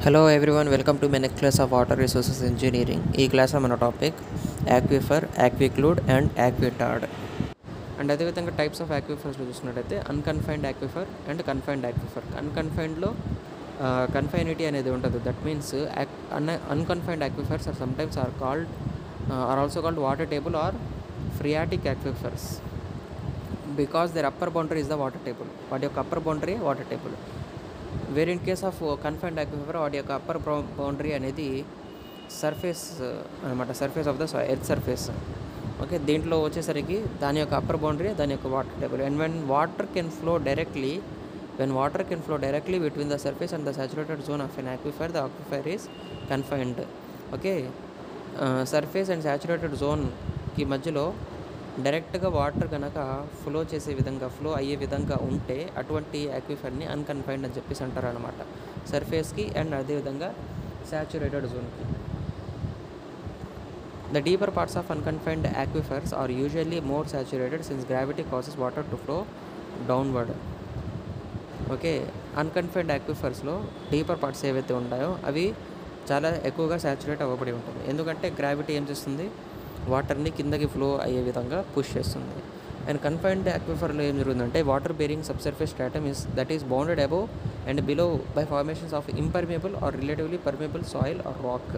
hello everyone welcome to my next class of water resources engineering ఈ క్లాస్లో మన topic aquifer aquiclude and aquitard and అదేవిధంగా types of యాక్విఫర్స్లో చూసినట్టయితే unconfined aquifer and confined aquifer అన్కన్ఫైన్డ్లో కన్ఫైనిటీ అనేది ఉంటుంది that means un unconfined aquifers are sometimes are called are also called water table or phreatic aquifers because their upper boundary is the water table వాటి యొక్క upper boundary water table where in case of confined aquifer వాటి యొక్క upper boundary అనేది surface అనమాట surface of the earth surface okay దీంట్లో వచ్చేసరికి దాని యొక్క అప్పర్ బౌండరీ దాని యొక్క water table and when water can flow directly when water can flow directly between the surface and the saturated zone of an aquifer the aquifer is confined okay surface and saturated జోన్కి మధ్యలో డైరెక్ట్గా water కనుక flow చేసే విధంగా flow అయ్యే విధంగా ఉంటే అటువంటి యాక్విఫర్ని అన్కన్ఫైన్డ్ అని చెప్పేసి అంటారు అనమాట సర్ఫేస్కి అండ్ అదేవిధంగా సాచురేటెడ్ జోన్కి the deeper parts of unconfined aquifers are usually more saturated since gravity causes water to flow downward okay unconfined యాక్విఫర్స్లో డీపర్ పార్ట్స్ ఏవైతే ఉంటాయో అవి చాలా ఎక్కువగా సాచురేట్ అవ్వబడి ఉంటుంది ఎందుకంటే గ్రావిటీ ఏం చేస్తుంది వాటర్ని కిందకి ఫ్లో అయ్యే విధంగా పుష్ చేస్తుంది అండ్ కన్ఫైన్డ్ యాక్విఫర్లో ఏం జరుగుతుందంటే water bearing subsurface stratum is that is bounded above and below by formations of impermeable or relatively permeable soil or rock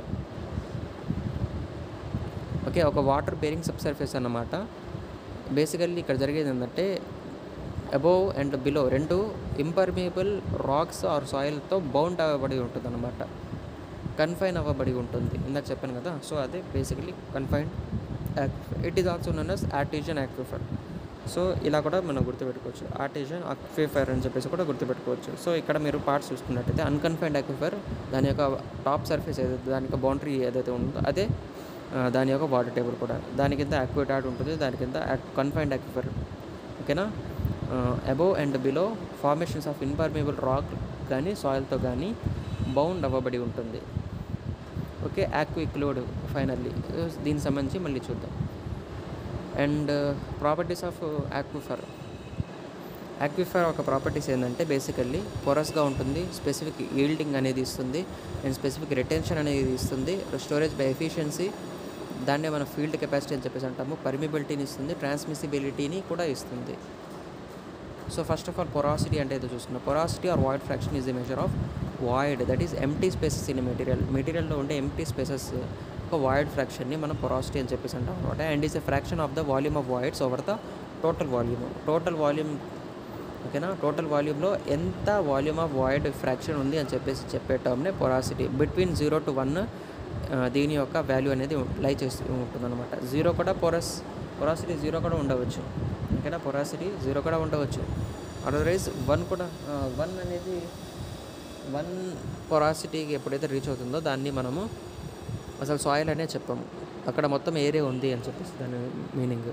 okay ఒక వాటర్ బేరింగ్ సబ్సర్ఫేస్ అన్నమాట బేసికల్లీ ఇక్కడ జరిగేది ఏంటంటే అబోవ్ అండ్ బిలో రెండు impermeable rocks or సాయిల్తో bound అవ్వబడి ఉంటుంది అనమాట కన్ఫైన్ అవ్వబడి ఉంటుంది ఇందాక చెప్పాను కదా సో అదే basically confined aquifer it is also known as artesian aquifer so ఇలా కూడా మనం గుర్తుపెట్టుకోవచ్చు ఆర్టిజన్ అక్విఫర్ అని చెప్పేసి కూడా గుర్తుపెట్టుకోవచ్చు సో ఇక్కడ మీరు పార్ట్స్ చూసుకున్నట్టయితే అన్కన్ఫైన్డ్ అక్విఫర్ దాని యొక్క టాప్ సర్ఫేస్ ఏదైతే దాని యొక్క బౌండరీ ఏదైతే ఉందో అదే దాని యొక్క వాటర్ టేబుల్ కూడా దాని కింద యాక్విటాట్ ఉంటుంది దాని కింద కన్ఫైన్డ్ అక్విఫర్ ఓకేనా above and below formations of impermeable rock కానీ సాయిల్తో కానీ బౌండ్ అవ్వబడి ఉంటుంది ఓకే యాక్విక్లోడ్ ఫైనల్లీ దీనికి సంబంధించి మళ్ళీ చూద్దాం and properties of aquifer aquifer ఒక ప్రాపర్టీస్ ఏంటంటే బేసికల్లీ పొరస్గా ఉంటుంది స్పెసిఫిక్ ఈల్డింగ్ అనేది ఇస్తుంది అండ్ స్పెసిఫిక్ రిటెన్షన్ అనేది ఇస్తుంది స్టోరేజ్ బై ఎఫిషియన్సీ దాన్నే మన ఫీల్డ్ కెపాసిటీ అని చెప్పేసి అంటాము పర్మిబిలిటీని ఇస్తుంది ట్రాన్స్మిసిబిలిటీని కూడా ఇస్తుంది so first of all porosity అంటే ఏదో చూసుకున్నాం porosity or void fraction is the measure of void that is empty spaces in material మెటీరియల్లో ఉండే ఎంటీ స్పేసెస్ ఒక వాయిడ్ ఫ్రాక్షన్ని మనం పొరాసిటీ అని చెప్పేసి అంటాం అనమాట and is a fraction of the volume of voids over the total volume total volume ఓకేనా టోటల్ వాల్యూమ్లో ఎంత వాల్యూమ్ ఆఫ్ వాయిడ్ ఫ్రాక్షన్ ఉంది అని చెప్పేసి చెప్పే టర్మ్నే porosity between zero to one దీని యొక్క వాల్యూ అనేది లై చేస్తూ ఉంటుంది అనమాట జీరో కూడా పొరస్ పొరాసిటీ జీరో కూడా ఉండవచ్చు ఓకేనా పొరాసిటీ జీరో కూడా ఉండవచ్చు అదర్వైజ్ వన్ కూడా వన్ అనేది వన్ పొరాసిటీకి ఎప్పుడైతే రీచ్ అవుతుందో దాన్ని మనము అసలు సాయిల్ అనే చెప్పాము అక్కడ మొత్తం ఏరియా ఉంది అని చెప్పేసి దాని meaning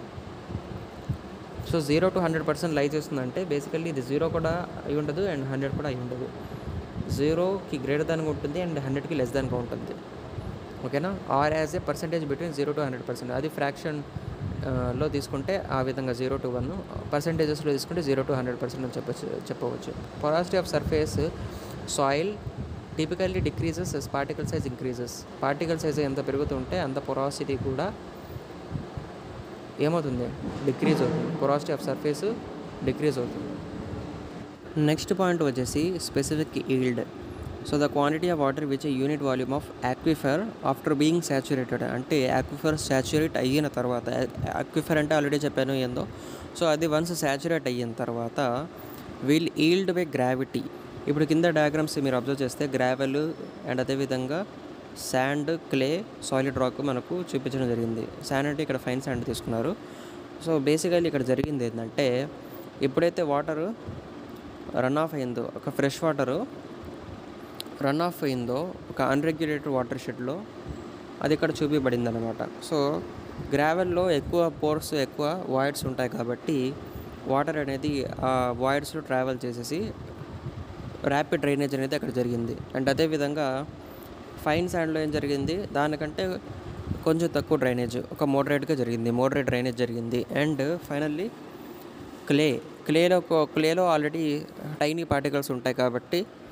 so zero to hundred percent lie చేస్తుందంటే బేసికల్లీ ఇది జీరో కూడా అయి ఉండదు అండ్ హండ్రెడ్ కూడా అయి ఉండదు జీరోకి గ్రేటర్ దానిగా ఉంటుంది అండ్ హండ్రెడ్కి లెస్ దానిగా ఉంటుంది ఓకేనా or as a percentage between zero to hundred percent అది ఫ్రాక్షన్ లో తీసుకుంటే ఆ విధంగా జీరో టు వన్ పర్సంటేజెస్లో తీసుకుంటే జీరో టు హండ్రెడ్ పర్సెంట్ అని చెప్పచ్చు చెప్పవచ్చు porosity of surface soil typically decreases particle size increases particle size ఎంత పెరుగుతుంటే అంత పొరాసిటీ కూడా ఏమవుతుంది డిక్రీజ్ అవుతుంది పొరాసిటీ ఆఫ్ సర్ఫేస్ డిక్రీజ్ అవుతుంది నెక్స్ట్ పాయింట్ వచ్చేసి specific yield so the quantity of water which unit volume of aquifer after being saturated అంటే aquifer saturate అయిన తర్వాత యాక్విఫర్ అంటే ఆల్రెడీ చెప్పాను ఏందో సో అది వన్స్ సాచురేట్ అయిన తర్వాత విల్ ఈల్డ్ బై గ్రావిటీ ఇప్పుడు కింద డయాగ్రామ్స్ మీరు అబ్జర్వ్ చేస్తే గ్రావెల్ అండ్ అదేవిధంగా శాండ్ క్లే సాలిడ్ రాక్ మనకు చూపించడం జరిగింది శాండ్ అంటే ఇక్కడ ఫైన్ శాండ్ తీసుకున్నారు సో బేసికల్లీ ఇక్కడ జరిగింది ఏంటంటే ఎప్పుడైతే వాటర్ రన్ ఆఫ్ అయిందో ఒక ఫ్రెష్ వాటరు రన్ ఆఫ్ అయిందో ఒక అన్రెగ్యులేటెడ్ వాటర్ షెడ్లో అది ఇక్కడ చూపించబడింది అనమాట సో గ్రావెల్లో ఎక్కువ పోర్స్ ఎక్కువ వాయిడ్స్ ఉంటాయి కాబట్టి వాటర్ అనేది ఆ వాయిడ్స్లో ట్రావెల్ చేసేసి ర్యాపిడ్ డ్రైనేజ్ అనేది అక్కడ జరిగింది అండ్ అదేవిధంగా ఫైన్ శాండ్లో ఏం జరిగింది దానికంటే కొంచెం తక్కువ డ్రైనేజ్ ఒక మోడరేట్గా జరిగింది మోడరేట్ డ్రైనేజ్ జరిగింది అండ్ ఫైనల్లీ క్లే క్లేలో క్లేలో ఆల్రెడీ టైనీ పార్టికల్స్ ఉంటాయి కాబట్టి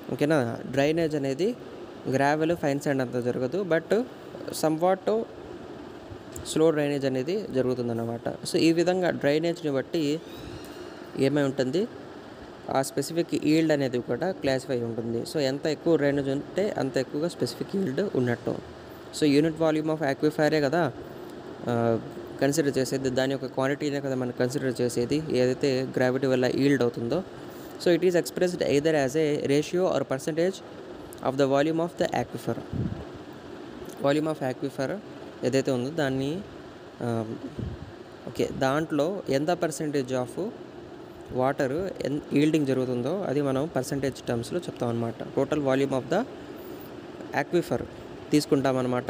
ఓకేనా డ్రైనేజ్ అనేది గ్రావెల్ ఫైన్ శాండ్ అంత జరగదు బట్ సమ్వాట్ స్లో డ్రైనేజ్ అనేది జరుగుతుందన్నమాట సో ఈ విధంగా డ్రైనేజ్ని బట్టి ఏమై ఉంటుంది ఆ స్పెసిఫిక్ ఈల్డ్ అనేది కూడా క్లాసిఫై ఉంటుంది సో ఎంత ఎక్కువ డ్రైనేజ్ ఉంటే అంత ఎక్కువగా స్పెసిఫిక్ ఈల్డ్ ఉన్నట్టు సో యూనిట్ వాల్యూమ్ ఆఫ్ యాక్విఫైరే కదా కన్సిడర్ చేసేది దాని యొక్క క్వాంటిటీనే కదా మనం కన్సిడర్ చేసేది ఏదైతే గ్రావిటీ వల్ల ఈల్డ్ అవుతుందో so it is expressed either as a ratio or percentage of the volume of the aquifer volume of aquifer ఏదైతే ఉందో దాన్ని ఓకే దాంట్లో ఎంత percentage of water an yielding జరుగుతుందో అది మనం పర్సంటేజ్ టర్మ్స్లో చెప్తాం అనమాట total volume of the aquifer తీసుకుంటామన్నమాట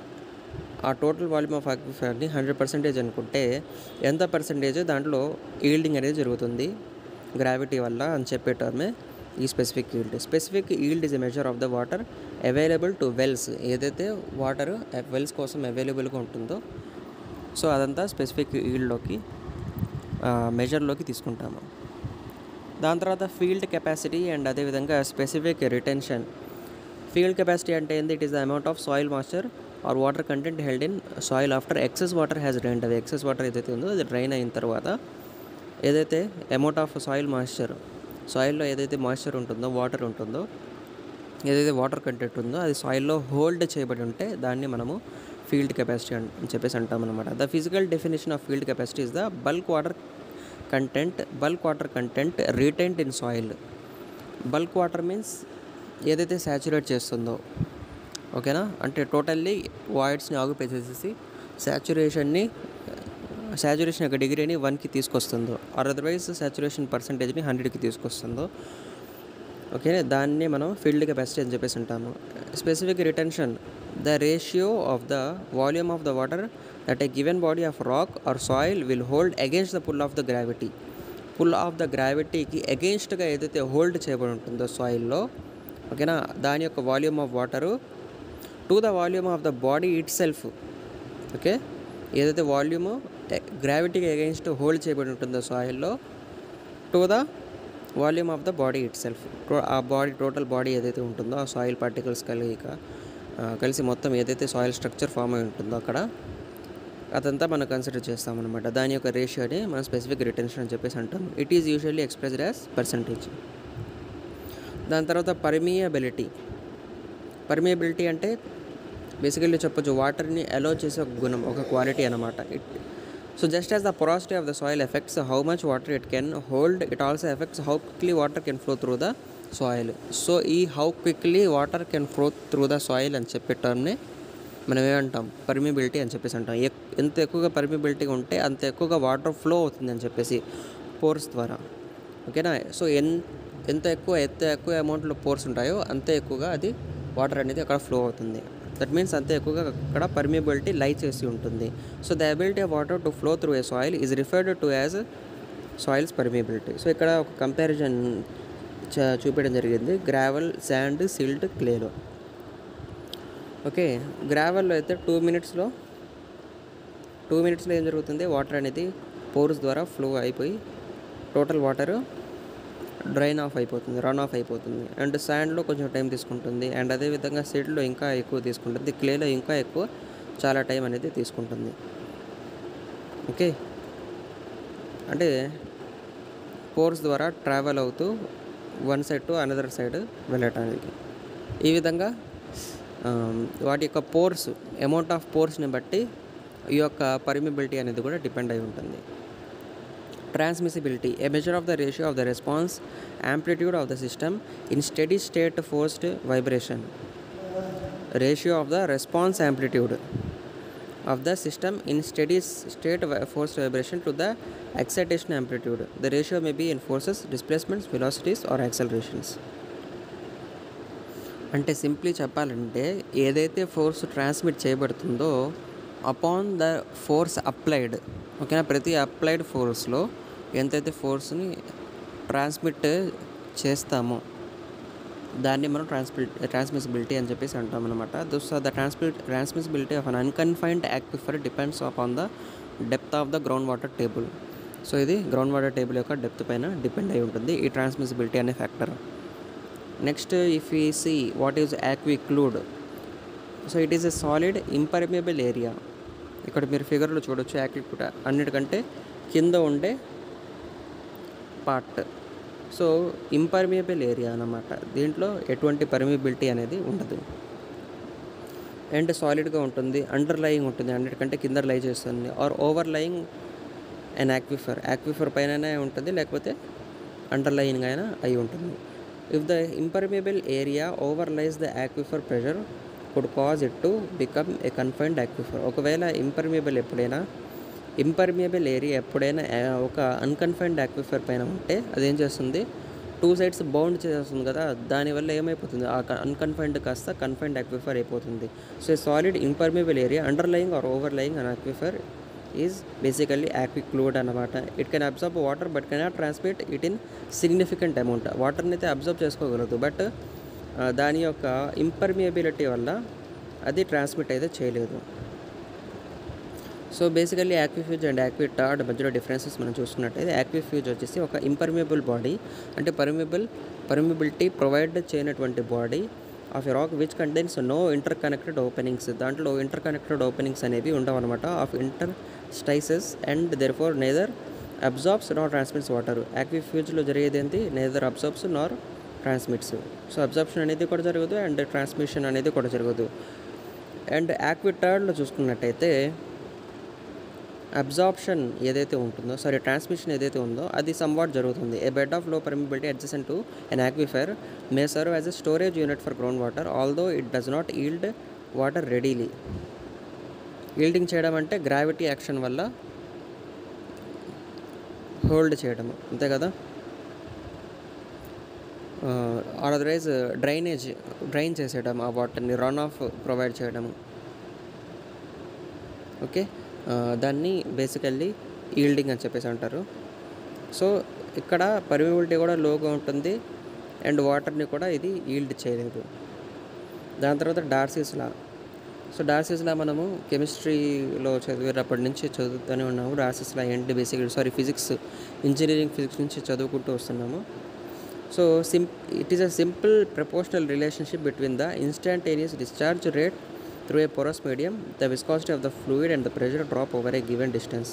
ఆ టోటల్ వాల్యూమ్ ఆఫ్ యాక్విఫర్ని హండ్రెడ్ పర్సెంటేజ్ అనుకుంటే ఎంత పర్సెంటేజ్ దాంట్లో ఈల్డింగ్ అనేది జరుగుతుంది గ్రావిటీ వల్ల అని చెప్పే టర్మే ఈ specific yield specific yield is a measure of the water available to wells ఏదైతే వాటర్ వెల్స్ కోసం అవైలబుల్గా ఉంటుందో సో అదంతా స్పెసిఫిక్ ఈల్డ్లోకి మెజర్లోకి తీసుకుంటాము దాని తర్వాత ఫీల్డ్ కెపాసిటీ అండ్ అదేవిధంగా స్పెసిఫిక్ రిటెన్షన్ ఫీల్డ్ కెపాసిటీ అంటే ఏంది it is the amount of soil moisture or water content held in soil after excess water has drain అది ఎక్సెస్ వాటర్ ఏదైతే ఉందో అది డ్రైన్ అయిన తర్వాత ఏదైతే అమౌంట్ ఆఫ్ సాయిల్ మాయిశ్చర్ సాయిల్లో ఏదైతే మాయిశ్చర్ ఉంటుందో వాటర్ ఉంటుందో ఏదైతే వాటర్ కంటెంట్ ఉందో అది సాయిల్లో హోల్డ్ చేయబడి ఉంటే దాన్ని మనము ఫీల్డ్ కెపాసిటీ అని చెప్పేసి అంటాం అనమాట the physical definition of field capacity is the bulk water content bulk water content retained in soil bulk water means ఏదైతే సాచురేట్ చేస్తుందో ఓకేనా అంటే టోటల్లీ వాయిడ్స్ని ఆగుపే చేసేసి సాచురేషన్ని సాచురేషన్ యొక్క డిగ్రీని వన్కి తీసుకొస్తుందో ఆర్ అదర్వైజ్ సాచురేషన్ పర్సంటేజ్ని హండ్రెడ్కి తీసుకొస్తుందో ఓకే దాన్ని మనం ఫీల్డ్ కెపాసిటీ అని చెప్పేసి ఉంటాము specific retention the ratio of the volume of the water that a given body of rock or soil will hold against the pull of the gravity pull of the గ్రావిటీకి అగేన్స్ట్గా ఏదైతే hold చేయబడి ఉంటుందో సాయిల్లో ఓకేనా దాని యొక్క volume of water to the volume of the body itself okay ఏదైతే వాల్యూము గ్రావిటీకి అగెయిన్స్ట్ హోల్డ్ చేయబడి ఉంటుందో సాయిల్లో to the volume of the body it self ఆ బాడీ టోటల్ బాడీ ఏదైతే ఉంటుందో ఆ సాయిల్ పార్టికల్స్ కలిగిక కలిసి మొత్తం ఏదైతే సాయిల్ స్ట్రక్చర్ ఫామ్ అయి ఉంటుందో అక్కడ అదంతా మనం కన్సిడర్ చేస్తామన్నమాట దాని యొక్క రేషియోని మనం స్పెసిఫిక్ రిటెన్షన్ అని చెప్పేసి అంటాం it is usually expressed as percentage దాని తర్వాత పర్మియబిలిటీ పర్మియబిలిటీ అంటే బేసికల్లీ చెప్పొచ్చు వాటర్ని అలో చేసే ఒక గుణం ఒక క్వాలిటీ అనమాట it so just as the porosity of the soil affects how much water it can hold it also affects how quickly water can flow through the soil so ఈ how quickly water can flow through the soil అని చెప్పే టర్మ్ని మనం ఏమంటాం permeability అని చెప్పేసి అంటాం ఎక్- ఎంత ఎక్కువగా పర్మిబిలిటీ ఉంటే అంత ఎక్కువగా వాటర్ ఫ్లో అవుతుంది అని చెప్పేసి పోర్స్ ద్వారా ఓకేనా సో ఎన్ ఎంత ఎక్కువ ఎంత ఎక్కువ అమౌంట్లో పోర్స్ ఉంటాయో అంతే ఎక్కువగా అది వాటర్ అనేది అక్కడ ఫ్లో అవుతుంది దట్ మీన్స్ అంతే ఎక్కువగా అక్కడ పర్మిబిలిటీ లై చేసి ఉంటుంది so the ability of water to flow through a soil is referred to as soil's permeability so ఇక్కడ ఒక కంపారిజన్ చూపించడం జరిగింది గ్రావెల్ శాండ్ సిల్ట్ క్లేలో ఓకే గ్రావెల్లో అయితే టూ మినిట్స్లో టూ మినిట్స్లో ఏం జరుగుతుంది వాటర్ అనేది పోర్స్ ద్వారా ఫ్లో అయిపోయి టోటల్ వాటర్ డ్రైన్ ఆఫ్ అయిపోతుంది రన్ ఆఫ్ అయిపోతుంది అండ్ శాండ్లో కొంచెం టైం తీసుకుంటుంది అండ్ అదేవిధంగా సిడ్లో ఇంకా ఎక్కువ తీసుకుంటుంది క్లేలో ఇంకా ఎక్కువ చాలా టైం అనేది తీసుకుంటుంది ఓకే అంటే పోర్స్ ద్వారా ట్రావెల్ అవుతూ one side to another side వెళ్ళటానికి ఈ విధంగా ఆమ్, వాటి యొక్క పోర్స్ అమౌంట్ ఆఫ్ పోర్స్ని బట్టి ఈ యొక్క పర్మిబిలిటీ అనేది కూడా డిపెండ్ అయి ఉంటుంది transmissibility a measure of the ratio of the response amplitude of the system in steady state forced vibration ratio of the response amplitude of the system in steady s- state vi- forced vibration to the excitation amplitude the ratio may be in forces displacements velocities or accelerations అంటే simply చెప్పాలంటే ఏదైతే force transmit చేయబడుతుందో upon the force applied ఓకేనా ప్రతి applied ఫోర్స్లో ఎంతైతే ఫోర్స్ని transmit చేస్తామో దాన్ని మనం ట్రాన్స్మి ట్రాన్స్మిసిబిలిటీ అని చెప్పేసి అంటాం అనమాట this the transmi transmissibility of un unconfined aquifer depends on the depth of the ground water table so ఇది గ్రౌండ్ వాటర్ టేబుల్ యొక్క డెప్త్ పైన డిపెండ్ అయి ఉంటుంది ఈ ట్రాన్స్మిసిబిలిటీ అనే ఫ్యాక్టర్ నెక్స్ట్ ఇఫ్ ఈ see what is aquiclude so it is a solid impermeable area ఇక్కడ మీరు ఫిగర్లో చూడొచ్చు యాక్విక్లూడ్ అన్నిటికంటే కింద ఉండే పార్ట్ సో ఇంపర్మియబుల్ ఏరియా అన్నమాట దీంట్లో ఎటువంటి పర్మిబిలిటీ అనేది ఉండదు అండ్ సాలిడ్గా ఉంటుంది అండర్ లయింగ్ ఉంటుంది అన్నిటికంటే కింద లై చేస్తుంది or overlying and aquifer aquifer పైననే ఉంటుంది లేకపోతే అండర్ లయింగ్ అయినా అయి ఉంటుంది if the impermeable area overlies the aquifer pressure could cause it to become a confined aquifer ఒకవేళ ఇంపర్మియబుల్ ఎప్పుడైనా ఇంపర్మియబుల్ ఏరియా ఎప్పుడైనా ఆ, ఒక అన్కన్ఫైన్డ్ యాక్విఫర్ పైన ఉంటే అదేం చేస్తుంది టూ సైడ్స్ బౌండ్ చేస్తుంది కదా దానివల్ల ఏమైపోతుంది ఆ అన్కన్ఫైన్డ్ కాస్త కన్ఫైన్డ్ యాక్విఫర్ అయిపోతుంది so solid impermeable area underlying or overlying an aquifer is basically aquiclude అనమాట it can absorb water but cannot transmit it in significant amount వాటర్ని అయితే అబ్జర్వ్ చేసుకోగలదు బట్ దాని యొక్క ఇంపర్మియబిలిటీ వల్ల అది ట్రాన్స్మిట్ అయితే చేయలేదు so basically aquifuge and aquitard మధ్యలో డిఫరెన్సెస్ మనం చూసుకున్నట్టయితే యాక్విఫ్యూజ్ వచ్చేసి ఒక ఇంపర్మియబుల్ బాడీ అంటే పర్మిబుల్ పర్మిబిలిటీ ప్రొవైడ్ చేయనటువంటి body of a rock which contains no interconnected openings దాంట్లో ఇంటర్ కనెక్టెడ్ ఓపెనింగ్స్ అనేవి ఉండవు అనమాట of interstices and therefore neither absorbs nor transmits water యాక్విఫ్యూజ్లో జరిగేది ఏంటి neither absorbs nor transmits so absorption అనేది కూడా జరగదు అండ్ ట్రాన్స్మిషన్ అనేది కూడా జరగదు అండ్ యాక్విటార్డ్లో చూసుకున్నట్టయితే అబ్జార్ప్షన్ ఏదైతే ఉంటుందో సారీ ట్రాన్స్మిషన్ ఏదైతే ఉందో అది సమ్వాట్ జరుగుతుంది a bed of low permeability adjacent to an aquifer may serve as a storage unit for ground water although it does not yield water readily yielding చేయడం అంటే gravity action వల్ల hold చేయడం అంతే కదా అదర్వైజ్ డ్రైనేజ్ డ్రైన్ చేసేయడం ఆ వాటర్ని run off provide చేయడము ఓకే ఆ, దాన్ని బేసికల్లీ ఈల్డింగ్ అని చెప్పేసి అంటారు సో ఇక్కడ పర్మిబిలిటీ కూడా లోగా ఉంటుంది అండ్ వాటర్ని కూడా ఇది ఈల్డ్ చేయలేదు దాని తర్వాత డార్సీస్ లా సో డార్సీస్ లా మనము కెమిస్ట్రీలో చదివేటప్పటి నుంచి చదువుతూనే ఉన్నాము డార్సీస్ లా ఏంటి బేసిక్గా సారీ ఫిజిక్స్ ఇంజనీరింగ్ ఫిజిక్స్ నుంచి చదువుకుంటూ వస్తున్నాము so sim it is a simple proportional relationship between the instantaneous discharge rate through a porous medium the viscosity of the fluid and the pressure drop over a given distance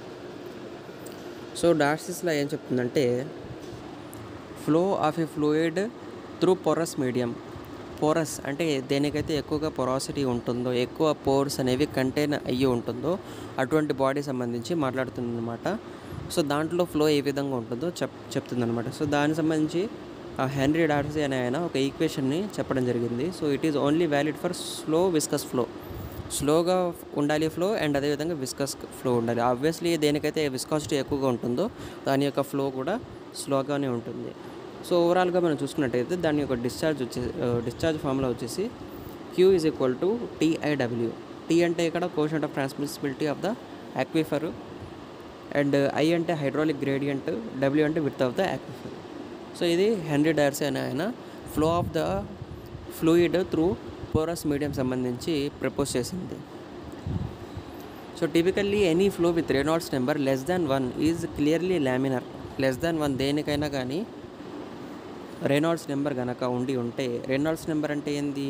so డార్సిస్లో ఏం చెప్తుందంటే flow of a fluid through porous medium porous అంటే దేనికైతే ఎక్కువగా పొరాసిటీ ఉంటుందో ఎక్కువ pores అనేవి contain అయ్యి ఉంటుందో అటువంటి బాడీ సంబంధించి మాట్లాడుతుందన్నమాట సో దాంట్లో ఫ్లో ఏ విధంగా ఉంటుందో చెప్ చెప్తుందన్నమాట సో దానికి సంబంధించి ఆ హెన్రీ డార్సీ అనే ఆయన ఒక ఈక్వేషన్ని చెప్పడం జరిగింది so it is only valid for slow viscous flow స్లోగా ఉండాలి ఫ్లో అండ్ అదేవిధంగా విస్కస్ ఫ్లో ఉండాలి ఆబ్వియస్లీ దేనికైతే విస్కాసిటీ ఎక్కువగా ఉంటుందో దాని యొక్క ఫ్లో కూడా స్లోగానే ఉంటుంది సో ఓవరాల్గా మనం చూసుకున్నట్టయితే దాని యొక్క డిశ్చార్జ్ వచ్చే డిశ్చార్జ్ ఫార్ములా వచ్చేసి Q is equal to TIW T అంటే ఇక్కడ quotient of transmissibility of the aquifer and I అంటే హైడ్రాలిక్ గ్రేడియంట్ డబ్ల్యూ అంటే width of the aquifer so ఇది హెన్రీ డైర్సీ అనే ఆయన flow of the fluid through porous medium సంబంధించి propose చేసింది so typically any flow with Reynolds number less than one is clearly laminar less than one దేనికైనా కానీ Reynolds number కనుక ఉండి ఉంటే రెనాల్డ్స్ నెంబర్ అంటే ఏంది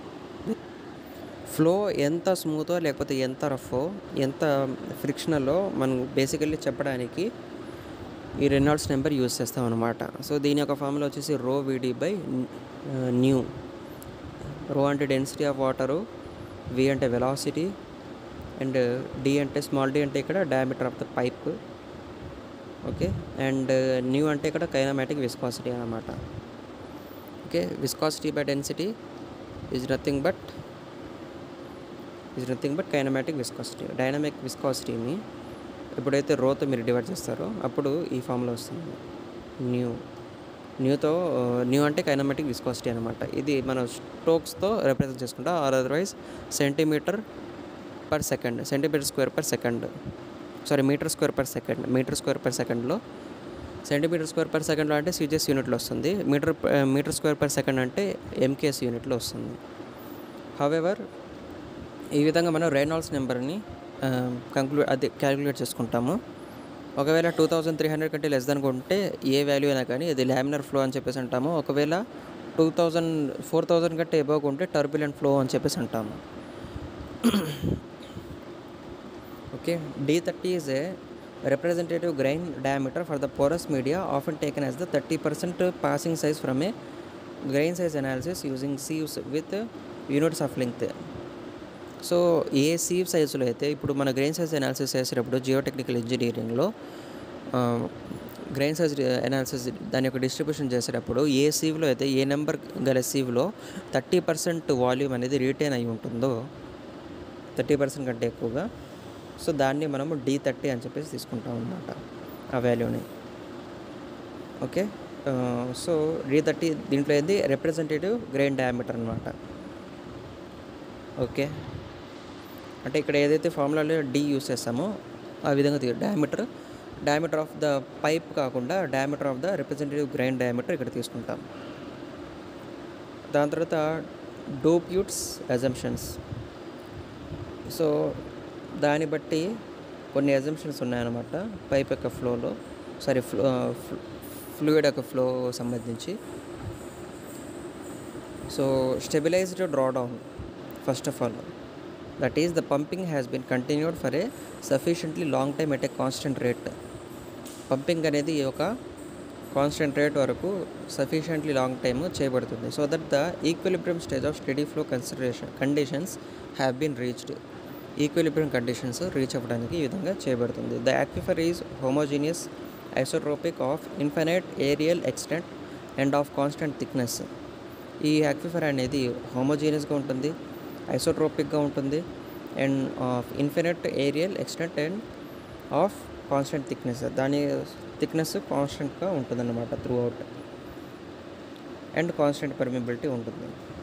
ఫ్లో ఎంత స్మూతో లేకపోతే ఎంత రఫో ఎంత ఫ్రిక్షనలో మనం బేసికల్లీ చెప్పడానికి ఈ రెనాల్డ్స్ నెంబర్ యూజ్ చేస్తాం అనమాట సో దీని యొక్క ఫార్ములా వచ్చేసి రో విడి బై న్యూ రో అంటే డెన్సిటీ ఆఫ్ వాటరు వి అంటే వెలాసిటీ అండ్ డి అంటే స్మాల్ డి అంటే ఇక్కడ diameter of the pipe okay and nu అంటే ఇక్కడ కైనమాటిక్ విస్కాసిటీ అనమాట okay viscosity by density is nothing but is nothing but kinematic viscosity dynamic విస్కాసిటీని ఎప్పుడైతే రోతో మీరు డివైడ్ చేస్తారో అప్పుడు ఈ ఫామ్లో వస్తుంది న్యూ న్యూతో న్యూ అంటే కైనమాటిక్ విస్కాసిటీ అనమాట ఇది మనం స్ట్రోక్స్తో రిప్రజెంట్ చేసుకుంటాం or otherwise centimetre per second centimetre square per second sorry metre square per second metre square per సెకండ్లో సెంటీమీటర్ స్క్వేర్ పర్ సెకండ్లో అంటే సీజెస్ యూనిట్లో వస్తుంది metre metre square per second అంటే ఎంకేఎస్ యూనిట్లో వస్తుంది హవెవర్ ఈ విధంగా మనం రేనాల్డ్స్ నెంబర్ని కంక్లూడ్ అది క్యాలిక్యులేట్ చేసుకుంటాము ఒకవేళ టూ థౌజండ్ త్రీ హండ్రెడ్ కంటే లెస్ దానికి ఉంటే ఏ వాల్యూ అయినా కానీ అది లామినర్ ఫ్లో అని చెప్పేసి అంటాము ఒకవేళ టూ థౌజండ్ ఫోర్ థౌజండ్ కంటే ఎబోవ్ ఉంటే టర్బులెంట్ ఫ్లో అని చెప్పేసి అంటాము okay D thirty is a representative grain diameter for the porous media often taken as the 30% passing size from a grain size analysis using sieves with units of length so a sieve సైజులో అయితే ఇప్పుడు మన grain size analysis చేసేటప్పుడు geotechnical ఇంజనీరింగ్లో grain size analysis దాని యొక్క distribution చేసేటప్పుడు ఏ సీవ్లో అయితే ఏ నెంబర్ గల సీవ్లో థర్టీ పర్సెంట్ వాల్యూమ్ అనేది రీటైన్ అయి ఉంటుందో థర్టీ పర్సెంట్ కంటే ఎక్కువగా సో దాన్ని మనము డి థర్టీ అని చెప్పేసి తీసుకుంటాం అనమాట ఆ వాల్యూని ఓకే సో డి థర్టీ దీంట్లో ఏంది రిప్రజెంటేటివ్ గ్రెయిన్ డయామీటర్ అనమాట ఓకే అంటే ఇక్కడ ఏదైతే ఫార్ములాలో డి యూస్ చేస్తామో ఆ విధంగా diameter diameter of the pipe కాకుండా diameter of the representative grain diameter ఇక్కడ తీసుకుంటాం దాని తర్వాత డోప్యూట్స్ అజంప్షన్స్ సో దాన్ని బట్టి కొన్ని అజంప్షన్స్ ఉన్నాయన్నమాట పైప్ యొక్క ఫ్లోలో సారీ ఫ్లో ఫ్లూయిడ్ యొక్క ఫ్లో సంబంధించి so stabilised drawdown first of all that is the pumping has been continued for a sufficiently long time at a constant rate pumping అనేది ఒక కాన్స్టెంట్ రేట్ వరకు sufficiently long time చేయబడుతుంది so that the equilibrium stage of steady flow consideration conditions have been reached equilibrium conditions reach అవ్వడానికి ఈ విధంగా చేయబడుతుంది the aquifer is homogeneous isotropic of infinite aerial extent and of constant thickness ఈ aquifer అనేది హోమోజీనియస్గా ఉంటుంది ఐసోట్రోపిక్గా ఉంటుంది and of infinite areal extent and of constant thickness దాని థిక్నెస్ కాన్స్టెంట్గా ఉంటుందన్నమాట throughout and constant permeability ఉంటుంది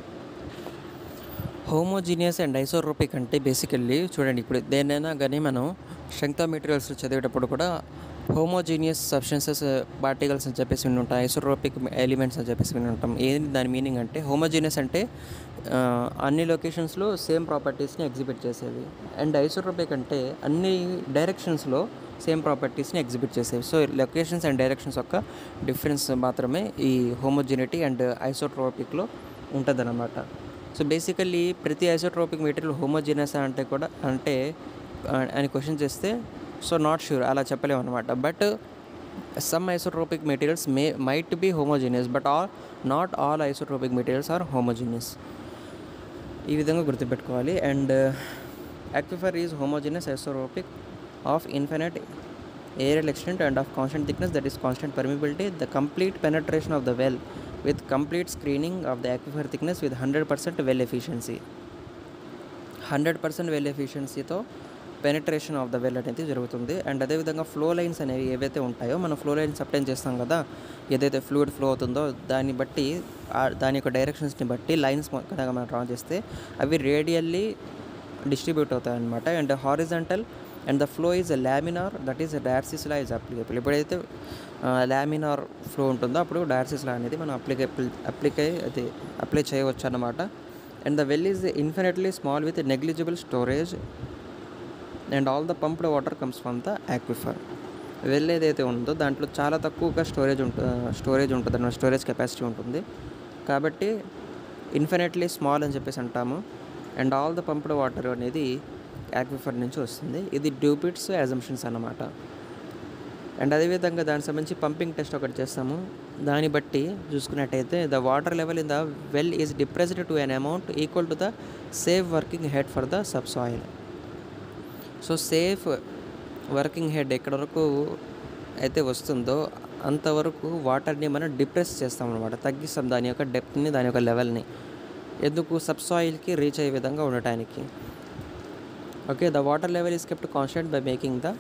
హోమోజీనియస్ అండ్ ఐసోట్రోపిక్ అంటే బేసికల్లీ చూడండి ఇప్పుడు దేనైనా కానీ మనం స్ట్రెంగ్త్ ఆఫ్ మెటీరియల్స్ చదివేటప్పుడు కూడా హోమోజీనియస్ సబ్స్టెన్సెస్ పార్టికల్స్ అని చెప్పేసి విని ఉంటాం ఐసోట్రోపిక్ ఎలిమెంట్స్ అని చెప్పేసి విని ఉంటాం ఏంటి దాని మీనింగ్ అంటే హోమోజీనియస్ అంటే ఆ, అన్ని లొకేషన్స్లో సేమ్ ప్రాపర్టీస్ని ఎగ్జిబిట్ చేసేవి అండ్ ఐసోట్రోపిక్ అంటే అన్ని డైరెక్షన్స్లో సేమ్ ప్రాపర్టీస్ని ఎగ్జిబిట్ చేసేవి సో లొకేషన్స్ అండ్ డైరెక్షన్స్ యొక్క డిఫరెన్స్ మాత్రమే ఈ హోమోజినిటీ అండ్ ఐసోట్రోపిక్లో ఉంటుందన్నమాట సో బేసికల్లీ ప్రతి ఐసోట్రోపిక్ మెటీరియల్ హోమోజినస్ అంటే కూడా అంటే ఆ, అని క్వశ్చన్ చేస్తే సో నాట్ షూర్ అలా చెప్పలేము అనమాట but some isotropic materials may might be homogeneous but all not all isotropic materials are homogeneous ఈ విధంగా గుర్తుపెట్టుకోవాలి and aquifer is homogeneous isotropic of infinite areal extent and of constant thickness that is constant permeability the complete penetration of the well with complete screening of the aquifer thickness with hundred percent well efficiency hundred percent well ఎఫిషియన్సీతో penetration of the well అనేది జరుగుతుంది and అదేవిధంగా flow lines అనేవి ఏవైతే ఉంటాయో మనం flow lines apply చేస్తాం కదా ఏదైతే ఫ్లూయిడ్ ఫ్లో అవుతుందో దాన్ని బట్టి ఆ- దాని యొక్క డైరెక్షన్స్ని బట్టి లైన్స్ కనుక మనం డ్రా చేస్తే అవి రేడియల్లీ డిస్ట్రిబ్యూట్ అవుతాయి అనమాట and horizontal and the flow is laminar that is Darcy's law is applicable ఎప్పుడైతే లామినార్ ఫ్లో ఉంటుందో అప్పుడు డయార్సిస్లా అనేది మనం అప్లికేబుల్ అప్లికే అది అప్లై చేయవచ్చు అన్నమాట and the well is infinitely small with negligible storage and all the pumped water comes from the aquifer well ఏదైతే ఉందో దాంట్లో చాలా తక్కువగా స్టోరేజ్ ఉంటుంది స్టోరేజ్ ఉంటుంది అన్నమాట స్టోరేజ్ కెపాసిటీ ఉంటుంది కాబట్టి ఇన్ఫినిట్లీ స్మాల్ అని చెప్పేసి అంటాము and all the pumped water అనేది యాక్విఫర్ నుంచి వస్తుంది ఇది డ్యూపిట్స్ అజంప్షన్స్ అన్నమాట అండ్ అదేవిధంగా దానికి సంబంధించి పంపింగ్ టెస్ట్ ఒకటి చేస్తాము దాన్ని బట్టి చూసుకున్నట్టయితే the water level in the well is depressed to an amount equal to the safe working head for the subsoil so safe working head ఎక్కడ వరకు అయితే వస్తుందో అంతవరకు వాటర్ని మనం డిప్రెస్ చేస్తాం అనమాట తగ్గిస్తాం దాని యొక్క డెప్త్ని దాని యొక్క లెవెల్ని ఎందుకు సబ్ సాయిల్కి రీచ్ అయ్యే విధంగా ఉండటానికి okay the water level is kept constant by making the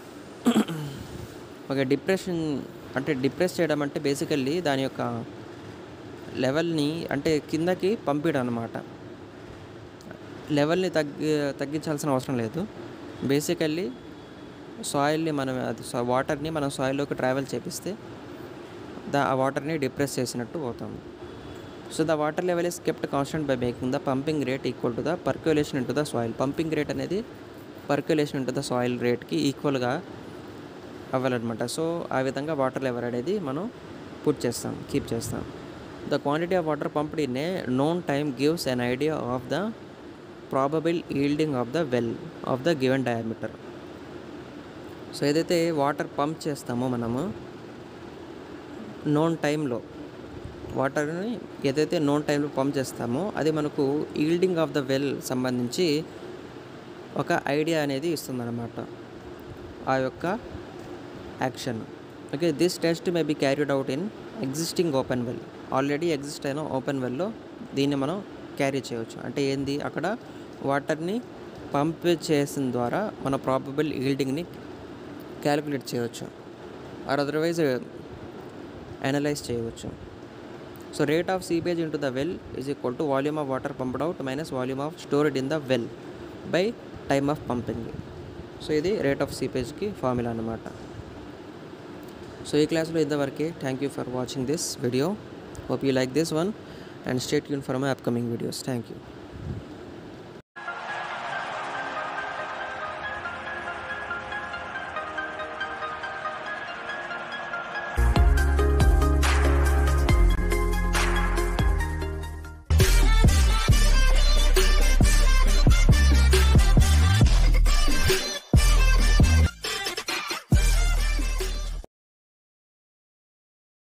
okay depression అంటే డిప్రెస్ చేయడం అంటే బేసికల్లీ దాని యొక్క లెవెల్ని అంటే కిందకి పంపించడం అనమాట లెవెల్ని తగ్గి తగ్గించాల్సిన అవసరం లేదు బేసికల్లీ సాయిల్ని మనం అది వాటర్ని మనం సాయిల్లోకి ట్రావెల్ చేపిస్తే దా ఆ వాటర్ని డిప్రెస్ చేసినట్టు అవుతాం so the water level is kept constant by making the pumping rate equal to the percolation into the soil pumping rate అనేది పర్క్యులేషన్ ఇంటూ ద సాయిల్ రేట్కి ఈక్వల్గా అవ్వాలన్నమాట సో ఆ విధంగా వాటర్ లెవెల్ అనేది మనం పుట్ చేస్తాం కీప్ చేస్తాం the quantity of water pumped in a known time gives an idea of the probable yielding of the well of the given diameter so ఏదైతే వాటర్ పంప్ చేస్తామో మనము known టైంలో వాటర్ని ఏదైతే నోన్ టైంలో పంప్ చేస్తామో అది మనకు ఈల్డింగ్ ఆఫ్ ద వెల్ సంబంధించి ఒక ఐడియా అనేది ఇస్తుందన్నమాట ఆ యొక్క action okay this test may be carried out in existing open well already exist అయిన ఓపెన్ వెల్లో దీన్ని మనం క్యారీ చేయవచ్చు అంటే ఏంది అక్కడ వాటర్ని పంప్ చేసిన ద్వారా మన ప్రాబబుల్ ఈల్డింగ్ని క్యాలిక్యులేట్ చేయవచ్చు ఆర్ అదర్వైజ్ అనలైజ్ చేయవచ్చు so rate of seepage into the well is equal to volume of water pumped out minus volume of stored in the well by time of pumping so ఇది rate of సీపేజ్కి formula అనమాట so ఈ క్లాస్లో ఇంతవరకే thank you for watching this video hope you like this one and stay యూన్ for my upcoming videos thank you